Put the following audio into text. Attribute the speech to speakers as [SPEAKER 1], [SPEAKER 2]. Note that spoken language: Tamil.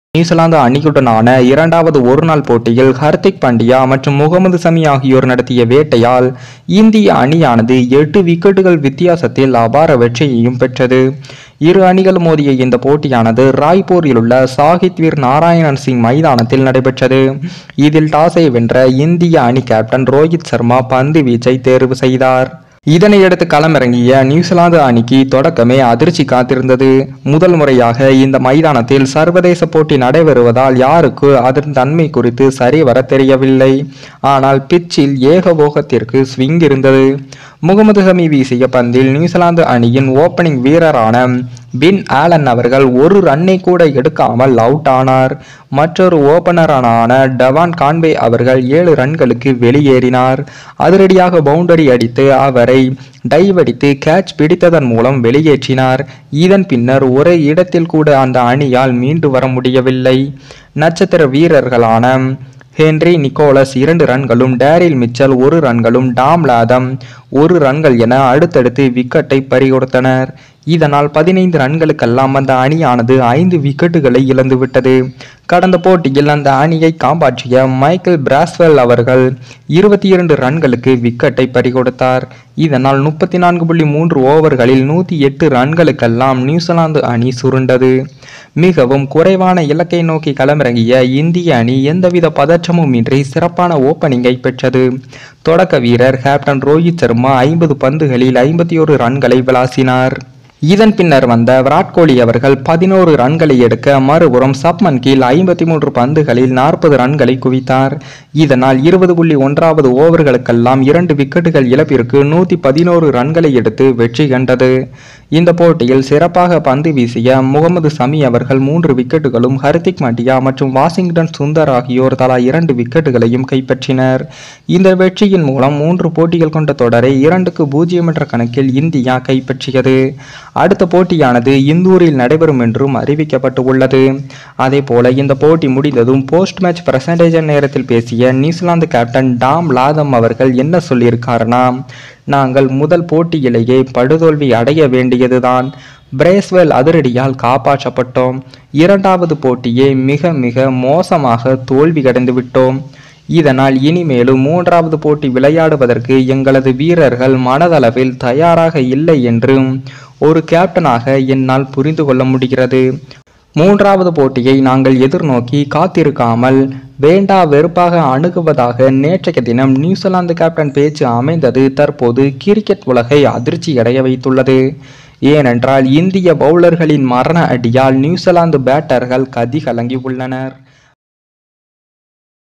[SPEAKER 1] நியூசிலாந்து அணியுடனான இரண்டாவது ஒருநாள் போட்டியில் ஹர்திக் பாண்டியா மற்றும் முகமது சமி ஆகியோர் நடத்திய வேட்டையால் இந்திய அணியானது எட்டு விக்கெட்டுகள் வித்தியாசத்தில் அபார வெற்றியையும் பெற்றது இரு அணிகள் மோதிய இந்த போட்டியானது ராய்ப்பூரில் உள்ள சாகித் வீர் நாராயணன் சிங் மைதானத்தில் நடைபெற்றது இதில் டாஸை வென்ற இந்திய அணி கேப்டன் ரோஹித் சர்மா பந்து வீச்சை தேர்வு செய்தார் இதனையடுத்து களமிறங்கிய நியூசிலாந்து அணிக்கு தொடக்கமே அதிர்ச்சி காத்திருந்தது முதல் முறையாக இந்த மைதானத்தில் சர்வதேச போட்டி நடைபெறுவதால் யாருக்கு அதன் தன்மை குறித்து சரிவர தெரியவில்லை ஆனால் பிச்சில் ஏகபோகத்திற்கு ஸ்விங் இருந்தது முகமது ஹமி வீசிய பந்தில் நியூசிலாந்து அணியின் ஓப்பனிங் வீரரான பின் ஆலன் அவர்கள் ஒரு ரன்னை கூட எடுக்காமல் அவுட் ஆனார் மற்றொரு ஓபனரான டவான் கான்வே அவர்கள் ஏழு ரன்களுக்கு வெளியேறினார் அதிரடியாக பவுண்டரி அடித்து அவரை டைவ் அடித்து கேட்ச் பிடித்ததன் மூலம் வெளியேற்றினார் இதன் பின்னர் ஒரே இடத்தில் கூட அந்த அணியால் மீண்டு வர முடியவில்லை நட்சத்திர வீரர்களான ஹென்றி நிக்கோலஸ் இரண்டு ரன்களும் டேரில் மிச்சல் ஒரு ரன்களும் டாம் லாதம் ஒரு ரன்கள் என அடுத்தடுத்து விக்கெட்டை பறிகொடுத்தனர் இதனால் பதினைந்து ரன்களுக்கெல்லாம் அந்த அணியானது ஐந்து விக்கெட்டுகளை இழந்துவிட்டது கடந்த போட்டியில் அந்த அணியை காப்பாற்றிய மைக்கேல் பிராஸ்வெல் அவர்கள் இருபத்தி இரண்டு ரன்களுக்கு விக்கெட்டை பறிகொடுத்தார் இதனால் முப்பத்தி நான்கு புள்ளி மூன்று ஓவர்களில் நூற்றி எட்டு ரன்களுக்கெல்லாம் நியூசிலாந்து அணி சுருண்டது மிகவும் குறைவான இலக்கை நோக்கி களமிறங்கிய இந்திய அணி எந்தவித பதற்றமும் இன்றி சிறப்பான ஓப்பனிங்கை பெற்றது தொடக்க வீரர் கேப்டன் ரோஹித் சர்மா ஐம்பது பந்துகளில் ஐம்பத்தி ஒரு ரன்களை விளாசினார் இதன் பின்னர் வந்த விராட் கோலி அவர்கள் பதினோரு ரன்களை எடுக்க மறுபுறம் சப்மன் கீழ் ஐம்பத்தி மூன்று பந்துகளில் நாற்பது ரன்களை குவித்தார் இதனால் இருபது புள்ளி ஒன்றாவது ஓவர்களுக்கெல்லாம் இரண்டு விக்கெட்டுகள் இழப்பிற்கு நூற்றி பதினோரு ரன்களை எடுத்து வெற்றி கண்டது இந்த போட்டியில் சிறப்பாக பந்து வீசிய முகமது சமி அவர்கள் மூன்று விக்கெட்டுகளும் ஹர்திக் பாண்டியா மற்றும் வாஷிங்டன் சுந்தர் ஆகியோர் தலா இரண்டு விக்கெட்டுகளையும் கைப்பற்றினர் இந்த வெற்றியின் மூலம் மூன்று போட்டிகள் கொண்ட தொடரை இரண்டுக்கு பூஜ்ஜியம் என்ற கணக்கில் இந்தியா கைப்பற்றியது அடுத்த போட்டியானது இந்தூரில் நடைபெறும் என்றும் அறிவிக்கப்பட்டு உள்ளது அதே போல இந்த போட்டி முடிந்ததும் போஸ்ட் மேட்ச் பிரசன்டேஜன் நேரத்தில் பேசிய நியூசிலாந்து கேப்டன் டாம் லாதம் அவர்கள் என்ன சொல்லியிருக்காருன்னா நாங்கள் முதல் போட்டியிலேயே படுதோல்வி அடைய வேண்டியதுதான் பிரேஸ்வெல் அதிரடியால் காப்பாற்றப்பட்டோம் இரண்டாவது போட்டியே மிக மிக மோசமாக தோல்வி அடைந்து விட்டோம் இதனால் இனிமேலும் மூன்றாவது போட்டி விளையாடுவதற்கு எங்களது வீரர்கள் மனதளவில் தயாராக இல்லை என்று ஒரு கேப்டனாக என்னால் புரிந்து கொள்ள முடிகிறது மூன்றாவது போட்டியை நாங்கள் எதிர்நோக்கி காத்திருக்காமல் வேண்டா வெறுப்பாக அணுகுவதாக நேற்றைய தினம் நியூசிலாந்து கேப்டன் பேச்சு அமைந்தது தற்போது கிரிக்கெட் உலகை அதிர்ச்சியடைய வைத்துள்ளது ஏனென்றால் இந்திய பவுலர்களின் மரண அடியால் நியூசிலாந்து பேட்டர்கள் கதி கலங்கி உள்ளனர்